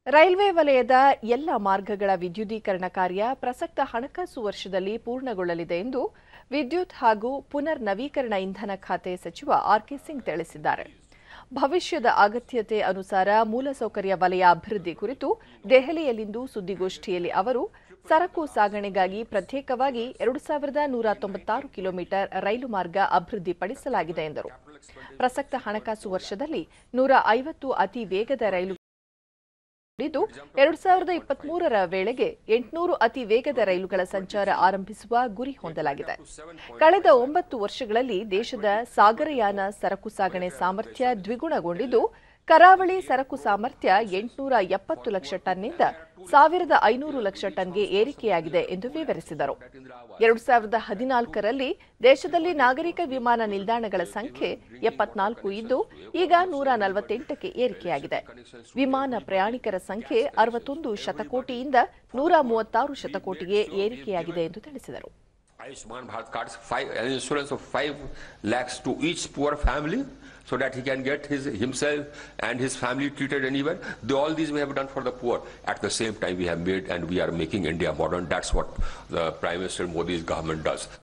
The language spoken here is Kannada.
ರೈಲ್ವೆ ವಲಯದ ಎಲ್ಲ ಮಾರ್ಗಗಳ ವಿದ್ಯುದೀಕರಣ ಕಾರ್ಯ ಪ್ರಸಕ್ತ ಹಣಕಾಸು ವರ್ಷದಲ್ಲಿ ಪೂರ್ಣಗೊಳ್ಳಲಿದೆ ಎಂದು ವಿದ್ಯುತ್ ಹಾಗೂ ಪುನರ್ ನವೀಕರಣ ಇಂಧನ ಖಾತೆ ಸಚಿವ ಆರ್ಕೆ ಸಿಂಗ್ ತಿಳಿಸಿದ್ದಾರೆ ಭವಿಷ್ಯದ ಅಗತ್ಯತೆ ಅನುಸಾರ ಮೂಲಸೌಕರ್ಯ ವಲಯ ಅಭಿವೃದ್ಧಿ ಕುರಿತು ದೆಹಲಿಯಲ್ಲಿಂದು ಸುದ್ದಿಗೋಷ್ಠಿಯಲ್ಲಿ ಅವರು ಸರಕು ಸಾಗಣೆಗಾಗಿ ಪ್ರತ್ಯೇಕವಾಗಿ ಎರಡು ಸಾವಿರದ ನೂರ ತೊಂಬತ್ತಾರು ಕಿಲೋಮೀಟರ್ ರೈಲು ಮಾರ್ಗ ಅಭಿವೃದ್ಧಿಪಡಿಸಲಾಗಿದೆ ಎಂದರು ಪ್ರಸಕ್ತ ಹಣಕಾಸು ವರ್ಷದಲ್ಲಿ ನೂರ ಐವತ್ತು ಅತಿ ವೇಗದ ರೈಲು ಇದು ಎರಡು ಸಾವಿರದ ಇಪ್ಪತ್ಮೂರರ ವೇಳೆಗೆ ಎಂಟುನೂರು ಅತಿ ವೇಗದ ರೈಲುಗಳ ಸಂಚಾರ ಆರಂಭಿಸುವ ಗುರಿ ಹೊಂದಲಾಗಿದೆ ಕಳೆದ ಒಂಬತ್ತು ವರ್ಷಗಳಲ್ಲಿ ದೇಶದ ಸಾಗರಯಾನ ಸರಕು ಸಾಗಣೆ ಸಾಮರ್ಥ್ಯ ದ್ವಿಗುಣಗೊಂಡಿದ್ದು ಕರಾವಳಿ ಸರಕು ಸಾಮರ್ಥ್ಯ ಎಂಟುನೂರ ಎಪ್ಪತ್ತು ಲಕ್ಷ ಟನ್ನಿಂದ ಸಾವಿರದ ಐನೂರು ಲಕ್ಷ ಟನ್ಗೆ ಏರಿಕೆಯಾಗಿದೆ ಎಂದು ವಿವರಿಸಿದರು ಎರಡು ಸಾವಿರದ ಹದಿನಾಲ್ಕರಲ್ಲಿ ದೇಶದಲ್ಲಿ ನಾಗರಿಕ ವಿಮಾನ ನಿಲ್ದಾಣಗಳ ಸಂಖ್ಯೆ ಎಪ್ಪತ್ನಾಲ್ಕು ಇದ್ದು ಈಗ ನೂರ ನಲವತ್ತೆಂಟಕ್ಕೆ ಏರಿಕೆಯಾಗಿದೆ ವಿಮಾನ ಪ್ರಯಾಣಿಕರ ಸಂಖ್ಯೆ ಅರವತ್ತೊಂದು ಶತಕೋಟಿಯಿಂದ ನೂರ ಮೂವತ್ತಾರು ಶತಕೋಟಿಗೆ ಏರಿಕೆಯಾಗಿದೆ ಎಂದು ತಿಳಿಸಿದರು Ayushman Bharat cards five, an insurance of 5 lakhs to each poor family so that he can get his himself and his family treated anywhere. The, all these we have done for the poor. At the same time, we have made and we are making India modern. That's what the Prime Minister Modi's government does.